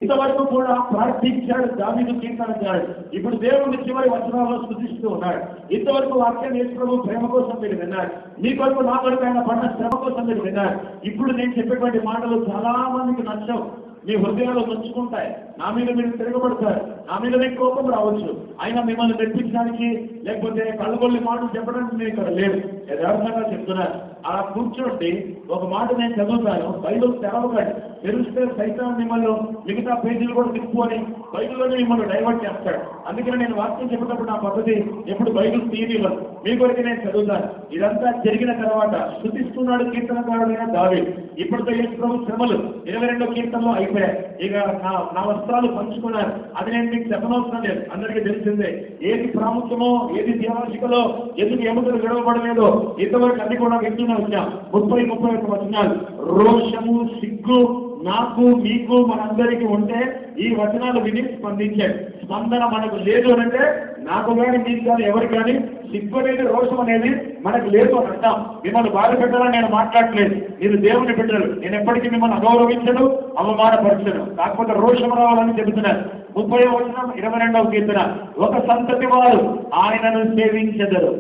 ఇంతవరకు కూడా ప్రార్థించాడు దావీదు కీర్తనగాడు ఇప్పుడు దేవుని చివరి వచనాల్లో స్థుతిస్తూ ఉన్నాడు ఇంతవరకు వాక్యం నేర్చుకోవడం ప్రేమ కోసం మీరు విన్నారు మీ కొరకు నా కొరకు ఆయన పడిన శ్రమ కోసం మీరు విన్నారు ఇప్పుడు నేను చెప్పేటువంటి మాటలు చాలా మందికి నచ్చవు మీ హృదయాలు నొచ్చుకుంటాయి నా మీద మీరు తిరగబడతారు నా మీద మీకు కోపం రావచ్చు అయినా మిమ్మల్ని మెప్పించడానికి లేకపోతే కళ్ళగొల్లి మాటలు చెప్పడానికి నేను ఇక్కడ లేదు యథార్థంగా చెప్తున్నాను అలా కూర్చోండి ఒక మాట నేను చదువుతాను బైబిల్ తెరవకండి తెరిస్తే సైతం మిమ్మల్ని మిగతా పేజీలు కూడా తిప్పుకొని బైబిల్లోనే మిమ్మల్ని డైవర్ట్ చేస్తాడు అందుకని నేను వాక్యం చెప్పేటప్పుడు నా పద్ధతి ఎప్పుడు బైబిల్ తీయనివ్వను మీ కొరకు నేను చదువుతాను ఇదంతా జరిగిన తర్వాత శృతిస్తున్నాడు కీర్తనకారుడైన దావి ఇప్పటితో యేసు ప్రభు శ్రమలు ఇరవై రెండో కీర్తనలో అయిపోయాయి ఇక నా నా వస్త్రాలు పంచుకున్నారు అది నేను మీకు చెప్పనవసరం లేదు అందరికీ తెలిసిందే ఏది ప్రాముఖ్యమో ఏది దేవాశికలో ఎందుకు ఎముకలు విడవబడలేదో ఇంతవరకు అన్ని కూడా వింటూనే వచ్చాం ముప్పై ముప్పై ఒక్క వచనాలు రోషము సిగ్గు నాకు మీకు మనందరికీ ఉంటే ఈ వచనాలు విని స్పందించాడు స్పందన మనకు లేదు అని అంటే నాకు కానీ మీకు కానీ ఎవరు కానీ సిగ్గు అనేది రోషం అనేది మనకు లేదు అని అంటాం మిమ్మల్ని బాధ పెట్టాలని నేను మాట్లాడలేదు మీరు దేవుని బిడ్డలు నేను ఎప్పటికీ మిమ్మల్ని అగౌరవించను అవమానపరచను కాకపోతే రోషం రావాలని చెబుతున్నాను ముప్పై వచనం ఇరవై రెండవ కీర్తన ఒక సంతతి వారు ఆయనను సేవించెదరు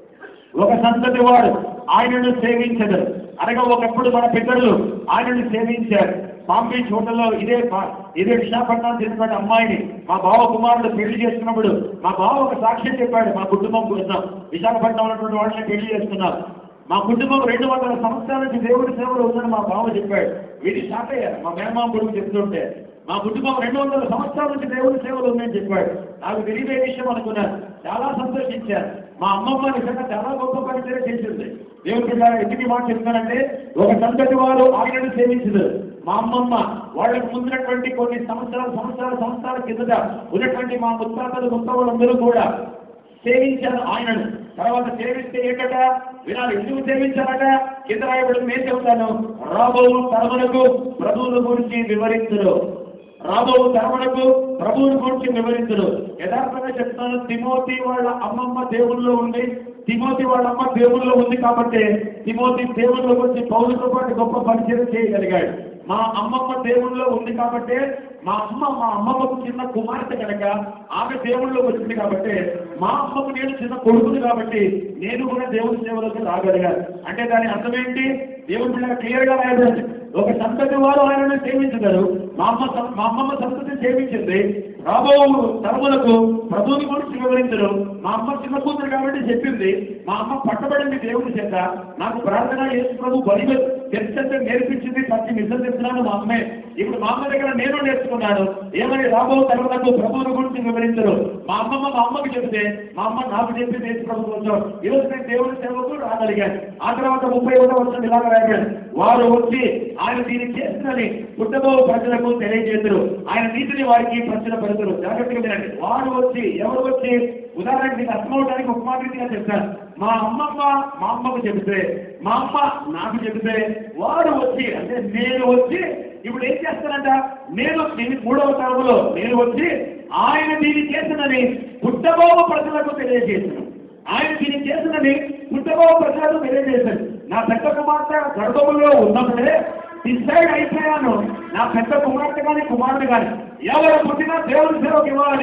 ఒక సంతతి వారు ఆయనను సేవించరు అనగా ఒకప్పుడు మన పితరులు ఆయనను సేవించారు బాంబే హోటల్లో ఇదే పా- ఇదే విశాఖపట్నం చెందిన అమ్మాయిని మా బావ కుమారుడు పెళ్లి చేసుకున్నప్పుడు మా బావ ఒక సాక్ష్యం చెప్పాడు మా కుటుంబం కోసం విశాఖపట్నం ఉన్నటువంటి వాళ్ళని పెళ్లి చేసుకున్నాం మా కుటుంబం రెండు వందల సంవత్సరాల నుంచి దేవుడి సేవలో ఉందని మా బావ చెప్పాడు వీడి షాక్ అయ్యారు మా మేనమామ కొడుకు చెప్తుంటే మా కుటుంబం రెండు వందల సంవత్సరాల నుంచి దేవుడి సేవలు ఉందని చెప్పాడు నాకు తెలియదే విషయం అనుకున్నాను చాలా సంతోషించారు మా అమ్మమ్మ నిజంగా చాలా గొప్ప పరిచయం చేసింది దేవుడి బిడ్డ ఎందుకు ఈ మాట చెప్తానంటే ఒక సంతతి వారు ఆయనను సేవించదు మా అమ్మమ్మ వాళ్ళకు ముందున్నటువంటి కొన్ని సంవత్సరాల సంవత్సరాల సంవత్సరాల కిందట ఉన్నటువంటి మా ముత్తాతలు ముత్తవాళ్ళందరూ కూడా సేవించారు ఆయనను తర్వాత సేవిస్తే ఏంటట వినాలి ఎందుకు సేవించారట కింద రాయబడి నేను చెబుతాను రాబో తరమునకు ప్రభువుల గురించి వివరించరు రాబో తరమునకు ప్రభువుని గురించి వివరించరు యథార్థంగా చెప్తాను తిమోతి వాళ్ళ అమ్మమ్మ దేవుల్లో ఉంది తిమోతి వాళ్ళ అమ్మ దేవుల్లో ఉంది కాబట్టి తిమోతి దేవుల్లో వచ్చి పౌరులతో పాటు గొప్ప పరిచయం చేయగలిగాడు మా అమ్మమ్మ దేవుల్లో ఉంది కాబట్టి మా అమ్మ మా అమ్మమ్మకు చిన్న కుమార్తె కనుక ఆమె దేవుళ్ళలోకి వచ్చింది కాబట్టి మా అమ్మకు నేను చిన్న కొడుకుని కాబట్టి నేను కూడా దేవుడి సేవలోకి రాగలిగాను అంటే దాని అర్థం ఏంటి దేవుడి పిల్లగా క్లియర్ గా రాయబడింది ఒక సంతతి వారు ఆయనను సేవించగలరు మా అమ్మ సం- మా అమ్మమ్మ సంతతిని సేవించింది రాబో తరములకు ప్రభువుని గురించి వివరించరు మా అమ్మ చిన్న కూతురు కాబట్టి చెప్పింది మా అమ్మ పట్టబడింది దేవుడి చేత నాకు ప్రార్థన చేసి ప్రభు బలి చర్చంటే నేర్పించింది పచ్చి నిజం చెప్తున్నాను మా అమ్మే ఇప్పుడు మా అమ్మ దగ్గర నేను నేర్చుకున్నాను ఏమని రాబో తరములకు ప్రభువుని గురించి వివరించరు మా అమ్మమ్మ మా అమ్మకి చెప్తే మా అమ్మ నాకు చెప్పి దేశ ప్రభు కోసం ఈరోజు నేను దేవుడి సేవకు రాగలిగాను ఆ తర్వాత ముప్పై ఒకటో వచ్చిన ఇలాగ రాగాడు వారు వచ్చి ఆయన దీన్ని చేస్తుందని పుట్టబో ప్రజలకు తెలియజేద్దరు ఆయన నీతిని వారికి ప్రశ్న పెడతారు జాగ్రత్తగా వినండి వారు వచ్చి ఎవరు వచ్చి ఉదాహరణకి మీకు అర్థమవడానికి ఒక మాట రీతిగా చెప్తాను మా అమ్మమ్మ మా అమ్మకు చెబితే మా అమ్మ నాకు చెబితే వారు వచ్చి అంటే నేను వచ్చి ఇప్పుడు ఏం చేస్తానంట నేను దీని మూడవ తరములో నేను వచ్చి ఆయన దీన్ని చేసినని పుట్టబో ప్రజలకు తెలియజేసాను ఆయన దీన్ని చేసినని పుట్టబో ప్రజలకు తెలియజేశాను నా పెద్ద కుమార్తె గర్భములో ఉన్నప్పుడే డిసైడ్ అయిపోయాను నా పెద్ద కుమార్తె కానీ కుమారుడు కానీ ఎవరు పుట్టినా దేవుని సేవకు ఇవ్వాలి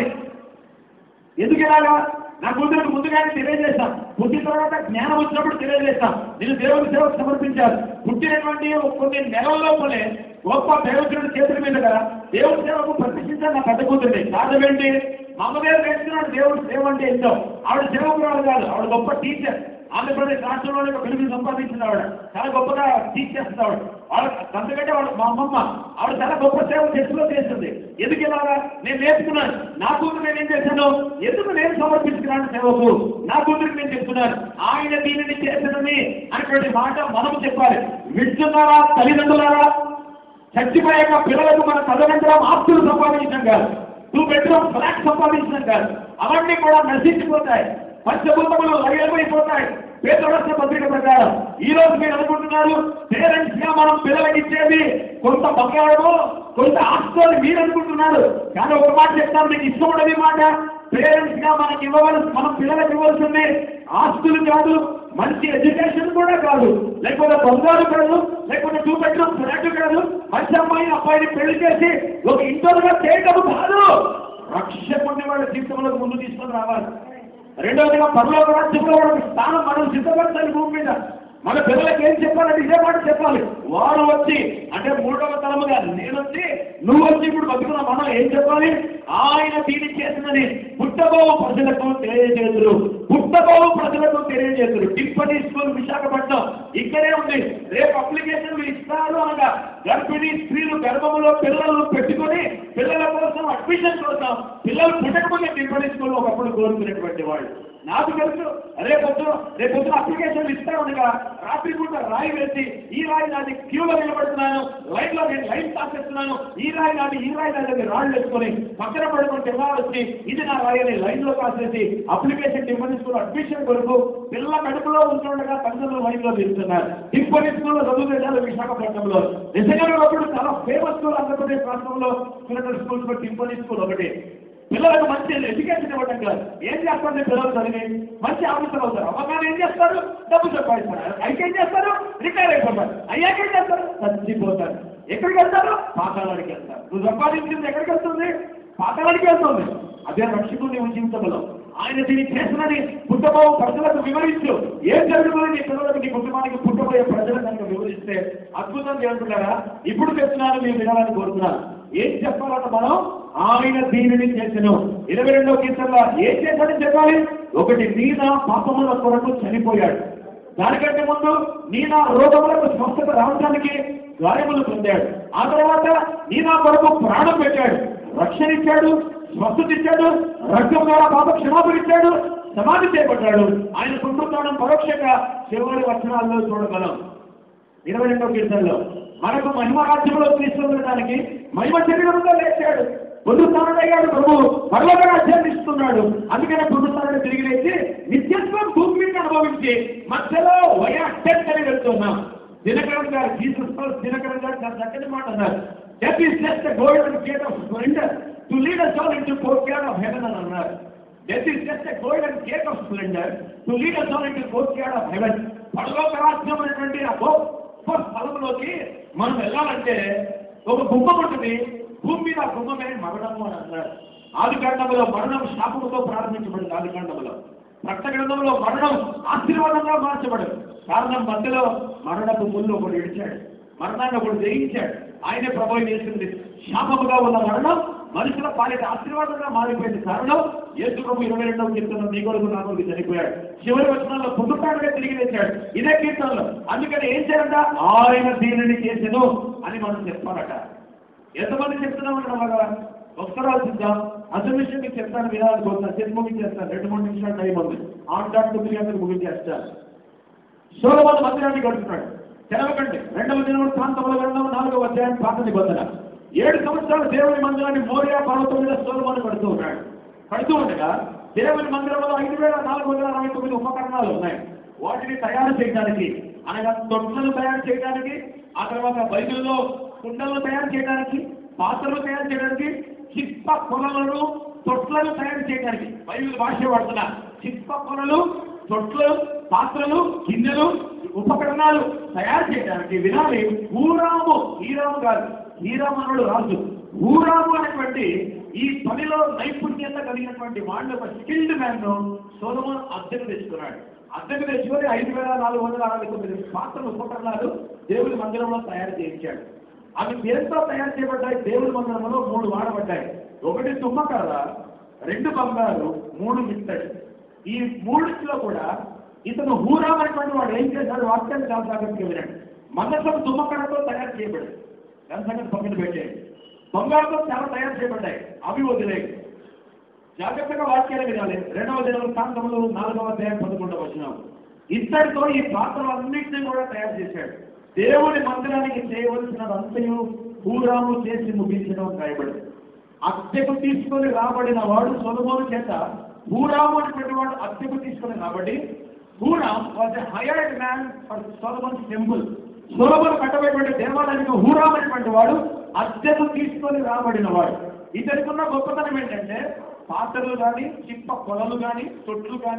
ఎందుకు ఇలాగా నా కూతురికి ముందుగానే తెలియజేస్తాం పుట్టిన తర్వాత జ్ఞానం వచ్చినప్పుడు తెలియజేస్తాం నేను దేవుని సేవకు సమర్పించాను పుట్టినటువంటి కొన్ని నెలల లోపలే గొప్ప దేవచుడు చేతుల మీద కదా దేవుని సేవకు ప్రతిష్ఠించాను నా పెద్ద కూతుర్ని కారణం ఏంటి మా అమ్మగారు నేర్చుకున్నాడు దేవుడి సేవ అంటే ఏంటో ఆవిడ సేవకురాలు కాదు ఆవిడ గొప్ప టీచర్ ఆంధ్రప్రదేశ్ రాష్ట్రంలోనే ఒక పిలుపుని సంపాదించిన ఆవిడ చాలా గొప్పగా టీచ్ చేస్తుంది ఆవిడ వాళ్ళ అంతకంటే వాడు మా అమ్మమ్మ ఆవిడ చాలా గొప్ప సేవ చర్చలో చేస్తుంది ఎందుకు ఇలాగా నేను నేర్చుకున్నాను నా కూతురు నేను ఏం చేశాను ఎందుకు నేను సమర్పించుకున్నాను సేవకు నా కూతురికి నేను చెప్తున్నాను ఆయన దీనిని చేసినని అనేటువంటి మాట మనము చెప్పాలి వింటున్నారా తల్లిదండ్రులారా చచ్చిపోయాక పిల్లలకు మన తల్లిదండ్రులం ఆస్తులు సంపాదించడం కాదు టూ బెడ్రూమ్ ఫ్లాట్ సంపాదించడం కాదు అవన్నీ కూడా నశించిపోతాయి పంచభూతములు లయమైపోతాయి పేదరస్య పత్రిక ప్రకారం ఈ రోజు మీరు అనుకుంటున్నారు పేరెంట్స్ గా మనం పిల్లలకి ఇచ్చేది కొంత బంగారము కొంత ఆస్తులు మీరు అనుకుంటున్నారు కానీ ఒక మాట చెప్తాను మీకు ఇష్టం ఉండదు ఈ మాట పేరెంట్స్ గా మనకి ఇవ్వవలసి మనం పిల్లలకు ఇవ్వాల్సింది ఆస్తులు కాదు మంచి ఎడ్యుకేషన్ కూడా కాదు లేకపోతే బంగారు కాదు లేకపోతే టూ బెడ్రూమ్ ఫ్లాట్ కాదు మంచి అమ్మాయి అబ్బాయిని పెళ్లి చేసి ఒక ఇంటర్గా చేయటం కాదు రక్షకుడిని వాళ్ళ జీవితంలోకి ముందు తీసుకొని రావాలి రెండవదిగా పరలోక రాజ్యంలో వాళ్ళకి స్థానం మనం సిద్ధపరచాలి భూమి మీద మన పిల్లలకి ఏం చెప్పాలంటే ఇదే మాట చెప్పాలి వారు వచ్చి అంటే మూడవ తలముగా నేను వచ్చి నువ్వు వచ్చి ఇప్పుడు బతుకున్న మనం ఏం చెప్పాలి ఆయన దీని చేసినని పుట్టబో ప్రజలకు తెలియజేతురు పుట్టబో ప్రజలకు తెలియజేతురు టిప్పని స్కూల్ విశాఖపట్నం ఇక్కడే ఉంది రేపు అప్లికేషన్లు ఇస్తారు అనగా గర్భిణీ స్త్రీలు గర్భములో పిల్లలను పెట్టుకొని పిల్లల కోసం అడ్మిషన్ కోసం పిల్లలు పుట్టకముందే టిప్పని స్కూల్ ఒకప్పుడు కోరుకునేటువంటి వాళ్ళు నాకు తెలుసు రేపొద్దు రేపొద్దున అప్లికేషన్ ఇస్తామనగా రాత్రి పూట రాయి వేసి ఈ రాయి నాది క్యూలో నిలబడుతున్నాను లైన్ లో నేను లైన్ తాకేస్తున్నాను ఈ రాయి నాది ఈ రాయి నాది అని రాళ్ళు వేసుకొని పక్కన పడుకుంటే ఎలా వచ్చి ఇది నా రాయి అని లైన్ లో కాసేసి అప్లికేషన్ టిఫన్ స్కూల్ అడ్మిషన్ కొరకు పిల్ల కడుపులో ఉంటుండగా తల్లిదండ్రులు లైన్ లో తీస్తున్నారు టిఫన్ స్కూల్ చదువుతారు విశాఖపట్నంలో నిజంగా ఒకప్పుడు చాలా ఫేమస్ స్కూల్ ఆంధ్రప్రదేశ్ రాష్ట్రంలో మిలిటరీ స్కూల్స్ టిఫన్ స్కూల్ ఒకటి పిల్లలకు మంచి ఎడ్యుకేషన్ ఇవ్వడం కాదు ఏం చేస్తారు పిల్లలు చదివి మంచి ఆఫీసర్ అవుతారు అవ్వగానే ఏం చేస్తారు డబ్బు సంపాదిస్తారు అయితే ఏం చేస్తారు రిటైర్ అయిపోతారు అయ్యాక ఏం చేస్తారు చచ్చిపోతారు ఎక్కడికి వెళ్తారు పాతాళానికి వెళ్తారు నువ్వు సంపాదించింది ఎక్కడికి వెళ్తుంది పాతాళానికి వెళ్తుంది అదే రక్షకుని జీవితంలో ఆయన దీన్ని చేసినని పుట్టబో ప్రజలకు వివరించు ఏం జరుగుతుంది నీ పిల్లలకు నీ కుటుంబానికి పుట్టబోయే ప్రజలకు కనుక వివరిస్తే అద్భుతం చేస్తున్నారా ఇప్పుడు చెప్తున్నాను మీరు వినాలని కోరుతున్నాను ఏం చెప్పాలన్న మనం ఆయన దీనిని చేసను ఇరవై రెండో కీర్తనలో ఏం చేశాడని చెప్పాలి ఒకటి నీన పాపముల కొరకు చనిపోయాడు దానికంటే ముందు నీన రోగములకు స్వస్థత రావడానికి గాయములు పొందాడు ఆ తర్వాత నీనా కొరకు ప్రాణం పెట్టాడు రక్షణ ఇచ్చాడు స్వస్థత ఇచ్చాడు రక్తం ద్వారా పాప క్షమాపణ ఇచ్చాడు సమాధి చేయబడ్డాడు ఆయన పునరుత్థానం పరోక్షంగా చివరి వచనాల్లో చూడగలం ఇరవై రెండో కీర్తనలో మనకు మహిమ రాజ్యంలో తీసుకెళ్ళడానికి మహిమ శరీరంలో లేచాడు పునరుత్థానుడయ్యాడు ప్రభు పర్వత రాజ్యాన్ని ఇస్తున్నాడు అందుకనే పునరుత్థానుడు తిరిగి లేచి నిత్యత్వం భూమి మీద అనుభవించి మధ్యలో వయా టెస్ట్ అని వెళ్తున్నాం దినకరన్ గారు జీసస్ క్రైస్ట్ దినకరన్ గారు చాలా చక్కని మాట అన్నారు death is just golden gate of splendour to lead us all into courtyard of heaven అని అన్నారు death is just golden gate of splendour to lead us all into courtyard of heaven పరలోక రాజ్యం అనేటువంటి ఆ గొప్ప స్థలంలోకి మనం వెళ్ళాలంటే ఒక గుమ్మం ఉంటుంది భూమి మీద ఆ గుమ్మమే మరణము అని అన్నారు ఆది కాండంలో మరణం శాపముతో ప్రారంభించబడింది ఆది కాండంలో రక్త గ్రంథంలో మరణం ఆశీర్వాదంగా మార్చబడదు కారణం మధ్యలో మరణపు ముళ్ళు ఒకడు ఇడిచాడు మరణాన్ని ఒకడు జయించాడు ఆయనే ప్రభావం చేసింది శాపముగా ఉన్న మరణం మనుషుల పాలిట ఆశీర్వాదంగా మారిపోయింది కారణం యేసు ప్రభు ఇరవై రెండవ కీర్తనలో నీ కొరకు నా కొరకు చనిపోయాడు చివరి వచనంలో పుట్టుకాడుగా తిరిగి తెచ్చాడు ఇదే కీర్తనలో అందుకని ఏం చేయాలంట ఆయన దీనిని చేసెను అని మనం చెప్పాలట ఎంతమంది చెప్తున్నామంటే అలాగా ఒకసారి ఆలోచిద్దాం అసలు విషయం మీకు చెప్తాను వినాలని కోరుతాను చేతి ముగించేస్తాను రెండు మూడు నిమిషాలు టైం ఉంది ఆన్ డాట్ తొమ్మిది గంటలకు ముగించేస్తాను సోలమన్ మందిరాన్ని కడుతున్నాడు తెలవకండి రెండవ దినం ప్రాంతంలో గ్రంథం నాలుగవ అధ్యాయం పాత నిబంధన ఏడు సంవత్సరాలు దేవుని మందిరాన్ని మోరియా పర్వతం మీద సోలమన్ కడుతూ ఉన్నాడు కడుతూ ఉండగా దేవుని మందిరంలో ఐదు వేల నాలుగు వందల అరవై తొమ్మిది ఉపకరణాలు ఉన్నాయి వాటిని తయారు చేయడానికి అనగా తొట్లను తయారు చేయడానికి ఆ తర్వాత బైబిల్లో కుండలను తయారు చేయడానికి పాత్రలు తయారు చేయడానికి చిప్ప కొనలను తొట్లను తయారు చేయడానికి బైబిల్ భాష వాడుతున్నా చిప్ప కొనలు తొట్లు పాత్రలు గిన్నెలు ఉపకరణాలు తయారు చేయడానికి వినాలి ఊరాము హీరాము కాదు హీరాము అన్నాడు రాజు ఊరాము అనేటువంటి ఈ పనిలో నైపుణ్యత కలిగినటువంటి వాళ్ళు ఒక స్కిల్డ్ మ్యాన్ ను సోలమోన్ అద్దెకు తెచ్చుకున్నాడు అద్దెకు తెచ్చుకొని ఐదు వేల నాలుగు వందల అరవై తొమ్మిది పాత్రలు ఉపకరణాలు దేవుని మందిరంలో తయారు చేయించాడు అవి దేంతో తయారు చేయబడ్డాయి దేవుని మందిరంలో మూడు వాడబడ్డాయి ఒకటి తుమ్మకర్ర రెండు బంగారు మూడు మిత్తడి ఈ మూడిట్లో కూడా ఇతను హూరామ్ అనేటువంటి వాడు ఏం చేశాడు వాక్యాన్ని చాలా జాగ్రత్తగా వినండి మందసం తుమ్మకర్రతో తయారు చేయబడింది దాని సంగతి పక్కన పెట్టేయండి బంగారుతో చాలా తయారు చేయబడ్డాయి అవి వదిలేయి జాగ్రత్తగా వాక్యాలు వినాలి రెండవ దినం ప్రాంతంలో నాలుగవ అధ్యాయం పదకొండవ వచ్చినాం ఇద్దరితో ఈ పాత్రలన్నింటినీ కూడా తయారు చేశాడు దేవుని మందిరానికి చేయవలసినదంతయు హూరాము చేసి ముగించడం రాయబడింది అద్దెకు తీసుకొని రాబడిన వాడు సొలమోను చేత హూరాము అనేటువంటి వాడు అద్దెకు తీసుకొని రాబడి Huram was a hired man for Solomon temple Solomon కట్టబడినటువంటి దేవాలయానికి హూరామ్ అనేటువంటి వాడు అద్దెకు తీసుకొని రాబడిన వాడు ఇతనికి ఉన్న గొప్పతనం ఏంటంటే పాత్రలు కానీ చిప్ప కొలలు కానీ తొట్లు కానీ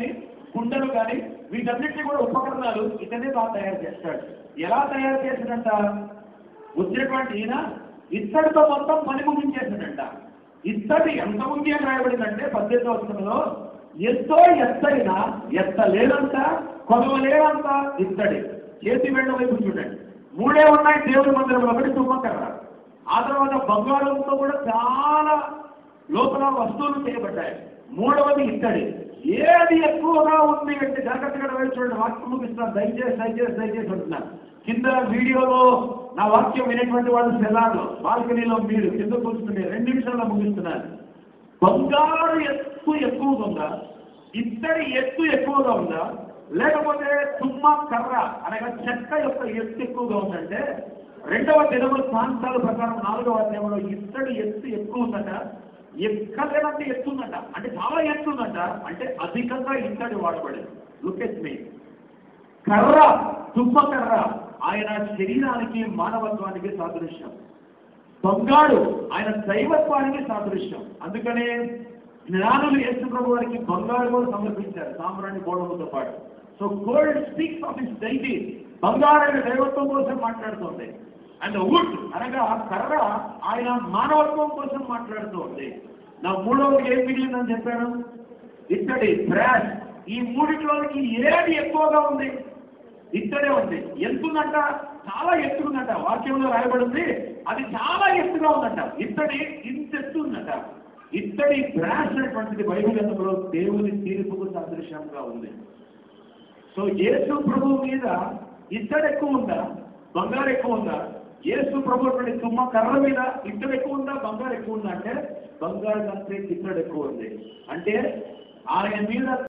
కుండలు కానీ వీటన్నిటిని కూడా ఉపకరణాలు ఇతనే బాగా తయారు చేస్తాడు ఎలా తయారు చేసినంట వచ్చినటువంటి ఈయన ఇత్తడితో మొత్తం పని ముగించేసాడంట ఇత్తడి ఎంత ఉంది అని రాయబడిందంటే పద్దెనిమిది వచనంలో ఎంతో ఎత్తైన ఎత్తలేనంత కొలవలేనంత ఇత్తడి చేతి వెళ్ళ వైపు చూడండి మూడే ఉన్నాయి దేవుని మందిరంలో ఒకటి తుమ్మకర్ర ఆ తర్వాత బంగారంతో కూడా చాలా లోపల వస్తువులు చేయబడ్డాయి మూడవది ఇత్తడి ఏది ఎక్కువగా ఉంది అంటే జాగ్రత్తగా వేసి చూడండి వాక్యం ముగిస్తున్నాను దయచేసి దయచేసి దయచేసి అంటున్నాను కింద వీడియోలో నా వాక్యం వినేటువంటి వాళ్ళు సెలార్లో బాల్కనీలో మీరు కింద కూర్చుంటే రెండు నిమిషాల్లో ముగిస్తున్నాను బంగారు ఎత్తు ఎక్కువగా ఉందా ఇత్తడి ఎత్తు ఎక్కువగా ఉందా లేకపోతే తుమ్మ కర్ర అనగా చెక్క యొక్క ఎత్తు ఎక్కువగా ఉందంటే రెండవ దినముల ప్రాంతాల ప్రకారం నాలుగవ అధ్యాయంలో ఇత్తడి ఎత్తు ఎక్కువ ఉందట ఎక్కలేనంత ఎత్తు ఉందట అంటే చాలా ఎత్తు ఉందట అంటే అధికంగా ఇత్తడి వాడబడింది లుక్ ఎట్ మీ కర్ర తుమ్మ కర్ర ఆయన శరీరానికి మానవత్వానికి సాదృశ్యం బంగారు ఆయన దైవత్వానికి సాదృశ్యం అందుకనే జ్ఞానులు యేసు ప్రభు వారికి బంగారు కూడా సమర్పించారు సాంబ్రాణి గోడలతో పాటు so gold speaks of his deity బంగారు ఆయన దైవత్వం కోసం మాట్లాడుతుంది అండ్ వుడ్ అనగా కర్ర ఆయన మానవత్వం కోసం మాట్లాడుతూ ఉంది నా మూడవది ఏం మిగిలిందని చెప్పాను ఇత్తడి బ్రాష్ ఈ మూడిట్లోకి ఏది ఎక్కువగా ఉంది ఇత్తడే ఉంది ఎంతుందంట చాలా ఎత్తుందంట వాక్యంలో రాయబడింది అది చాలా ఎత్తుగా ఉందంట ఇత్తడి ఇంత ఎత్తు ఉందంట ఇత్తడి బ్రాష్ అనేటువంటిది బైబిల్ గ్రంథంలో దేవుని తీర్పుకు సదృశ్యంగా ఉంది సో యేసు ప్రభు మీద ఇత్తడి ఎక్కువ ఉందా బంగారు ఎక్కువ ఉందా యేసు ప్రభు అటువంటి తుమ్మ కర్ర మీద ఇత్తడి ఎక్కువ ఉందా బంగారు ఎక్కువ ఉందా అంటే బంగారు కంటే ఇత్తడి ఎక్కువ ఉంది అంటే ఆయన మీద